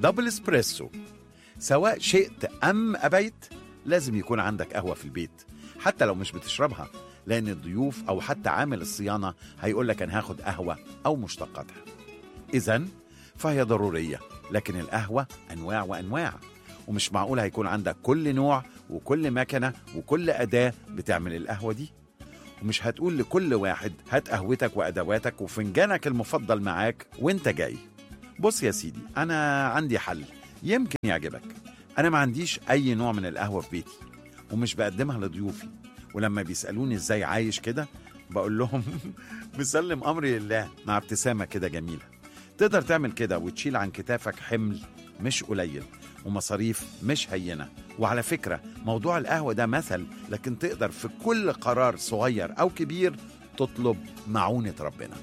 دبل اسبريسو سواء شئت أم أبيت لازم يكون عندك قهوة في البيت حتى لو مش بتشربها لأن الضيوف أو حتى عامل الصيانة هيقول لك أنا هاخد قهوة أو مشتقاتها إذا فهي ضرورية لكن القهوة أنواع وأنواع ومش معقول هيكون عندك كل نوع وكل مكنة وكل أداة بتعمل القهوة دي ومش هتقول لكل واحد هات قهوتك وأدواتك وفنجانك المفضل معاك وانت جاي بص يا سيدي أنا عندي حل يمكن يعجبك أنا ما عنديش أي نوع من القهوة في بيتي ومش بقدمها لضيوفي ولما بيسألوني إزاي عايش كده بقول لهم مسلم أمري لله مع ابتسامة كده جميلة تقدر تعمل كده وتشيل عن كتافك حمل مش قليل ومصاريف مش هينة وعلى فكرة موضوع القهوة ده مثل لكن تقدر في كل قرار صغير أو كبير تطلب معونة ربنا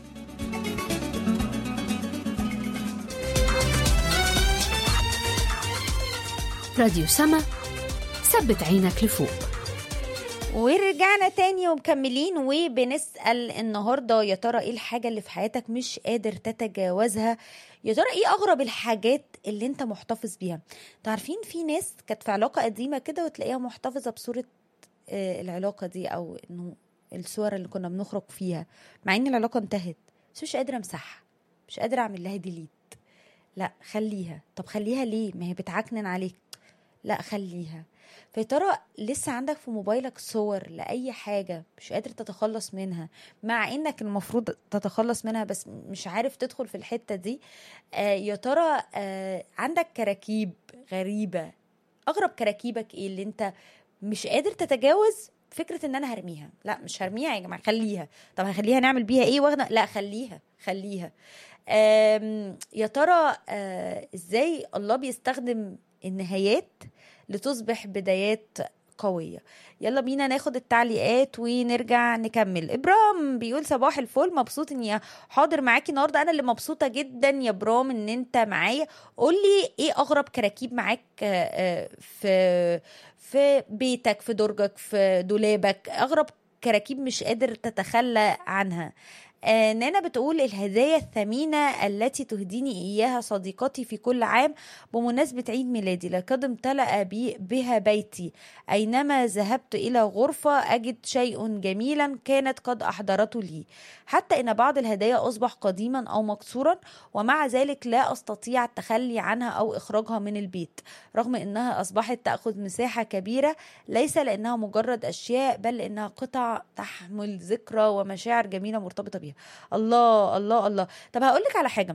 راديو سما ثبت عينك لفوق ورجعنا تاني ومكملين وبنسأل النهاردة يا ترى ايه الحاجة اللي في حياتك مش قادر تتجاوزها يا ترى ايه اغرب الحاجات اللي انت محتفظ بيها تعرفين في ناس كانت في علاقة قديمة كده وتلاقيها محتفظة بصورة آه، العلاقة دي او انه الصور اللي كنا بنخرج فيها مع ان العلاقة انتهت بس مش قادرة امسحها مش قادرة اعمل لها ديليت لا خليها طب خليها ليه ما هي بتعكنن عليك لا خليها فيا ترى لسه عندك في موبايلك صور لأي حاجة مش قادر تتخلص منها مع انك المفروض تتخلص منها بس مش عارف تدخل في الحتة دي آه يا ترى آه عندك كراكيب غريبة اغرب كراكيبك ايه اللي انت مش قادر تتجاوز فكرة ان انا هرميها لا مش هرميها يا جماعة خليها طب هخليها نعمل بيها ايه واخده لا خليها خليها آم، يا ترى آه ازاي الله بيستخدم النهايات لتصبح بدايات قوية يلا بينا ناخد التعليقات ونرجع نكمل ابرام بيقول صباح الفل مبسوط اني حاضر معاكي النهارده انا اللي مبسوطه جدا يا برام ان انت معايا قول لي ايه اغرب كراكيب معاك آه، آه، في في بيتك في درجك في دولابك اغرب كراكيب مش قادر تتخلى عنها آه نانا بتقول الهدايا الثمينة التي تهديني إياها صديقتي في كل عام بمناسبة عيد ميلادي لقد امتلأ بي بها بيتي أينما ذهبت إلى غرفة أجد شيء جميلا كانت قد أحضرته لي حتى إن بعض الهدايا أصبح قديما أو مكسورا ومع ذلك لا أستطيع التخلي عنها أو إخراجها من البيت رغم إنها أصبحت تأخذ مساحة كبيرة ليس لأنها مجرد أشياء بل لأنها قطع تحمل ذكرى ومشاعر جميلة مرتبطة بيها الله الله الله طب هقول لك على حاجة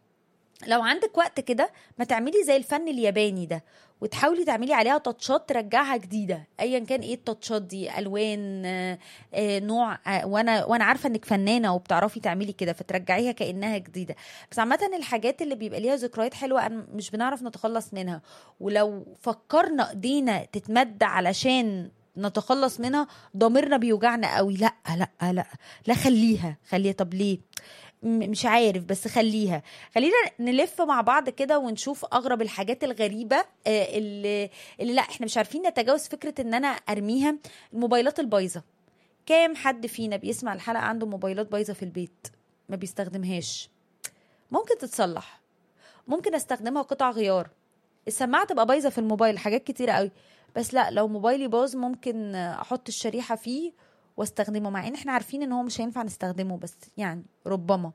لو عندك وقت كده ما تعملي زي الفن الياباني ده وتحاولي تعملي عليها تاتشات ترجعها جديده ايا كان ايه التاتشات دي الوان آه، آه، نوع آه، وانا وانا عارفه انك فنانه وبتعرفي تعملي كده فترجعيها كانها جديده بس عامه الحاجات اللي بيبقى ليها ذكريات حلوه أنا مش بنعرف نتخلص منها ولو فكرنا ايدينا تتمد علشان نتخلص منها ضميرنا بيوجعنا قوي لا لا لا لا خليها خليها طب ليه م- مش عارف بس خليها خلينا نلف مع بعض كده ونشوف اغرب الحاجات الغريبه آه، اللي, اللي لا احنا مش عارفين نتجاوز فكره ان انا ارميها الموبايلات البايظه كام حد فينا بيسمع الحلقه عنده موبايلات بايظه في البيت ما بيستخدمهاش ممكن تتصلح ممكن استخدمها قطع غيار السماعه تبقى بايظه في الموبايل حاجات كتيره قوي بس لا لو موبايلي باظ ممكن احط الشريحه فيه واستخدمه مع ان احنا عارفين ان هو مش هينفع نستخدمه بس يعني ربما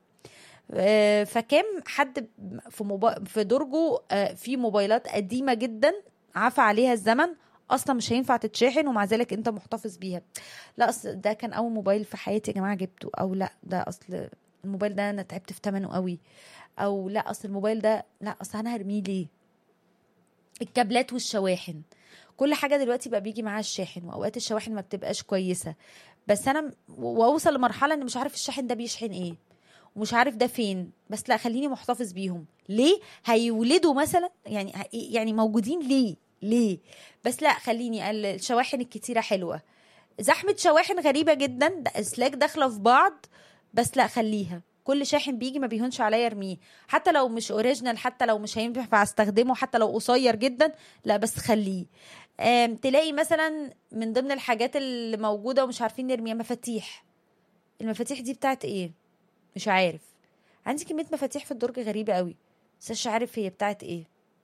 آه، فكام حد في موبا... في درجه آه، في موبايلات قديمه جدا عفى عليها الزمن اصلا مش هينفع تتشحن ومع ذلك انت محتفظ بيها لا اصل ده كان اول موبايل في حياتي يا جماعه جبته او لا ده اصل الموبايل ده انا تعبت في ثمنه قوي او لا اصل الموبايل ده لا اصل انا هرميه ليه الكابلات والشواحن كل حاجه دلوقتي بقى بيجي معاها الشاحن واوقات الشواحن ما بتبقاش كويسه بس انا م- واوصل لمرحله ان مش عارف الشاحن ده بيشحن ايه ومش عارف ده فين بس لا خليني محتفظ بيهم ليه هيولدوا مثلا يعني يعني موجودين ليه ليه بس لا خليني ال- الشواحن الكتيره حلوه زحمه شواحن غريبه جدا ده اسلاك داخله في بعض بس لا خليها كل شاحن بيجي ما بيهونش عليا ارميه حتى لو مش اوريجينال حتى لو مش هينفع استخدمه حتى لو قصير جدا لا بس خليه آم، تلاقي مثلا من ضمن الحاجات اللي موجوده ومش عارفين نرميها مفاتيح المفاتيح دي بتاعت ايه مش عارف عندي كميه مفاتيح في الدرج غريبه قوي بس مش عارف هي بتاعت ايه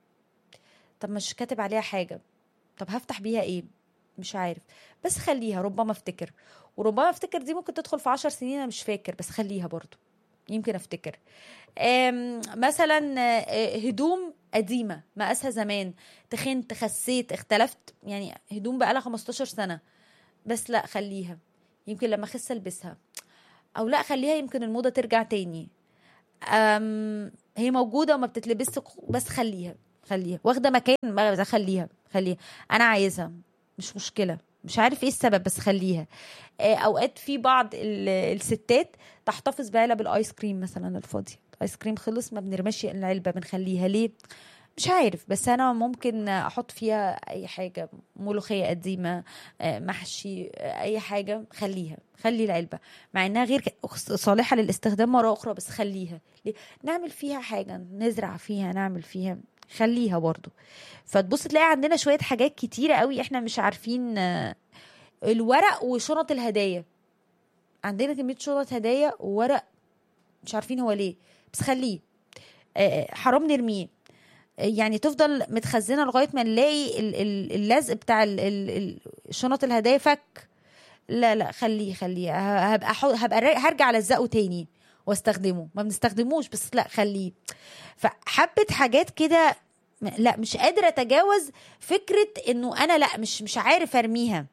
طب مش كاتب عليها حاجه طب هفتح بيها ايه مش عارف بس خليها ربما افتكر وربما افتكر دي ممكن تدخل في عشر سنين انا مش فاكر بس خليها برضو يمكن افتكر آم، مثلا آه، هدوم قديمه مقاسها زمان تخنت خسيت اختلفت يعني هدوم بقالها 15 سنه بس لا خليها يمكن لما اخس البسها او لا خليها يمكن الموضه ترجع تاني أم هي موجوده وما بتتلبسش بس خليها خليها واخده مكان ما- خليها خليها انا عايزها مش مشكله مش عارف ايه السبب بس خليها آه، اوقات في بعض ال- الستات تحتفظ بعلب الايس كريم مثلا الفاضيه الايس كريم خلص ما بنرمش العلبه بنخليها ليه مش عارف بس انا ممكن احط فيها اي حاجه ملوخيه قديمه آه، محشي آه، اي حاجه خليها خلي العلبه مع انها غير ك- صالحه للاستخدام مره اخرى بس خليها ليه؟ نعمل فيها حاجه نزرع فيها نعمل فيها خليها برضو فتبص تلاقي عندنا شويه حاجات كتيره قوي احنا مش عارفين آه، الورق وشنط الهدايا عندنا كميه شنط هدايا وورق مش عارفين هو ليه بس خليه آه، حرام نرميه آه، يعني تفضل متخزنه لغايه ما نلاقي ال- ال- اللزق بتاع ال- ال- ال- شنط الهدايا فك لا لا خليه خليه ه- هبقى حو- هبقى را- هرجع الزقه تاني واستخدمه ما بنستخدموش بس لا خليه فحبه حاجات كده م- لا مش قادره اتجاوز فكره انه انا لا مش مش عارف ارميها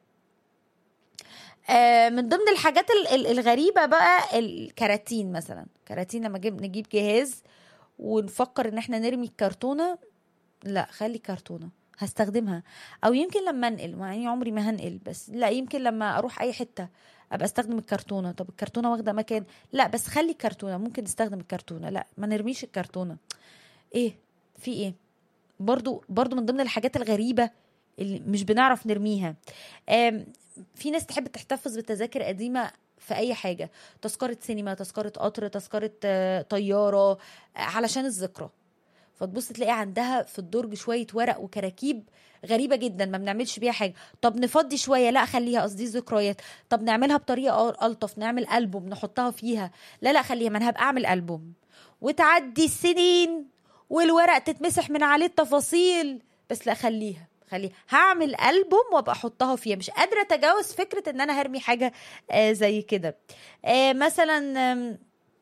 آه، من ضمن الحاجات ال- ال- الغريبه بقى الكراتين مثلا كراتين لما جيب نجيب جهاز ونفكر ان احنا نرمي الكرتونه لا خلي كرتونه هستخدمها او يمكن لما انقل مع اني عمري ما هنقل بس لا يمكن لما اروح اي حته ابقى استخدم الكرتونه طب الكرتونه واخده مكان لا بس خلي كرتونه ممكن نستخدم الكرتونه لا ما نرميش الكرتونه ايه في ايه برضو برضو من ضمن الحاجات الغريبه اللي مش بنعرف نرميها آم، في ناس تحب تحتفظ بتذاكر قديمه في اي حاجه تذكره سينما تذكره قطر تذكره آه، طياره آه، علشان الذكرى فتبص تلاقي عندها في الدرج شويه ورق وكراكيب غريبه جدا ما بنعملش بيها حاجه طب نفضي شويه لا خليها قصدي ذكريات طب نعملها بطريقه أ- الطف نعمل البوم نحطها فيها لا لا خليها ما انا هبقى اعمل البوم وتعدي السنين والورق تتمسح من عليه التفاصيل بس لا خليها خليها هعمل البوم وابقى احطها فيها مش قادره اتجاوز فكره ان انا هرمي حاجه آه زي كده آه مثلا آم،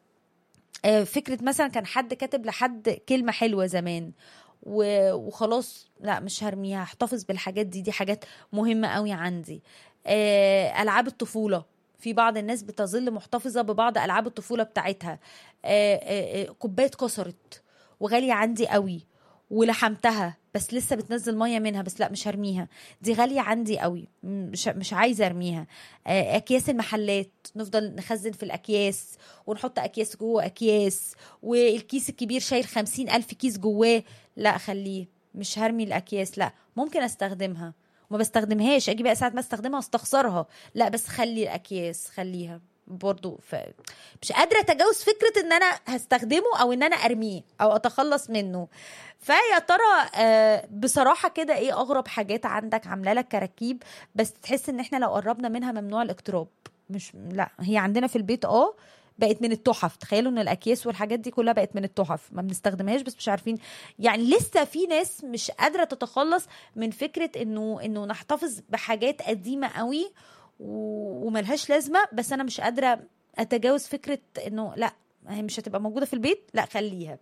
آه، فكره مثلا كان حد كاتب لحد كلمه حلوه زمان و- وخلاص لا مش هرميها احتفظ بالحاجات دي دي حاجات مهمه قوي عندي آه، العاب الطفوله في بعض الناس بتظل محتفظه ببعض العاب الطفوله بتاعتها آه، آه، آه، كوبايه كسرت وغاليه عندي قوي ولحمتها بس لسه بتنزل ميه منها بس لا مش هرميها دي غاليه عندي قوي م- مش مش عايزه ارميها آه، اكياس المحلات نفضل نخزن في الاكياس ونحط اكياس جوه اكياس والكيس الكبير شايل خمسين الف كيس جواه لا خليه مش هرمي الاكياس لا ممكن استخدمها وما بستخدمهاش اجي بقى ساعه ما استخدمها استخسرها لا بس خلي الاكياس خليها برضو ف... مش قادره اتجاوز فكره ان انا هستخدمه او ان انا ارميه او اتخلص منه فيا ترى آه، بصراحه كده ايه اغرب حاجات عندك عامله لك كراكيب بس تحس ان احنا لو قربنا منها ممنوع الاقتراب مش لا هي عندنا في البيت اه بقت من التحف تخيلوا ان الاكياس والحاجات دي كلها بقت من التحف ما بنستخدمهاش بس مش عارفين يعني لسه في ناس مش قادره تتخلص من فكره انه انه نحتفظ بحاجات قديمه قوي و- وملهاش لازمه بس انا مش قادره اتجاوز فكره انه لا هي مش هتبقى موجوده في البيت لا خليها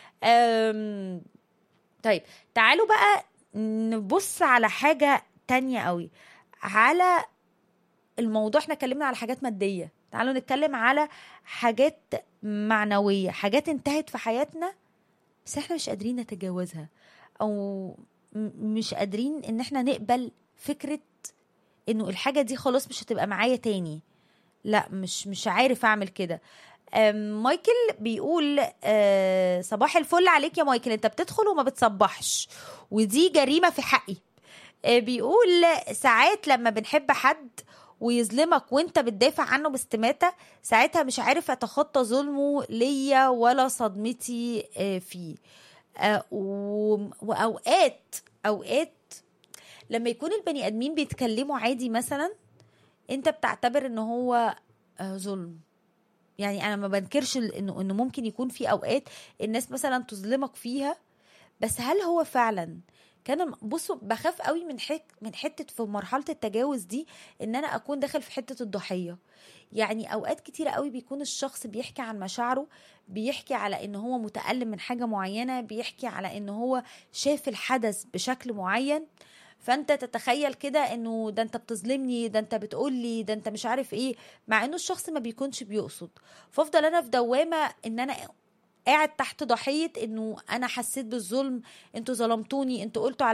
أم... طيب تعالوا بقى نبص على حاجه تانية قوي على الموضوع احنا اتكلمنا على حاجات ماديه تعالوا نتكلم على حاجات معنويه حاجات انتهت في حياتنا بس احنا مش قادرين نتجاوزها او م- مش قادرين ان احنا نقبل فكره انه الحاجه دي خلاص مش هتبقى معايا تاني لا مش مش عارف اعمل كده أم، مايكل بيقول آه، صباح الفل عليك يا مايكل انت بتدخل وما بتصبحش ودي جريمه في حقي آه، بيقول ساعات لما بنحب حد ويظلمك وانت بتدافع عنه باستماتة ساعتها مش عارف اتخطى ظلمه ليا ولا صدمتي آه، فيه آه، و- واوقات اوقات لما يكون البني ادمين بيتكلموا عادي مثلا انت بتعتبر ان هو آه، ظلم يعني انا ما بنكرش ال- انه انه ممكن يكون في اوقات الناس مثلا تظلمك فيها بس هل هو فعلا كان بصوا بخاف قوي من حك من حته في مرحله التجاوز دي ان انا اكون داخل في حته الضحيه يعني اوقات كتيرة قوي بيكون الشخص بيحكي عن مشاعره بيحكي على ان هو متألم من حاجة معينة بيحكي على ان هو شاف الحدث بشكل معين فانت تتخيل كده انه ده انت بتظلمني ده انت بتقولي ده انت مش عارف ايه مع انه الشخص ما بيكونش بيقصد فافضل انا في دوامة ان انا قاعد تحت ضحية انه انا حسيت بالظلم انتوا ظلمتوني انتوا قلتوا على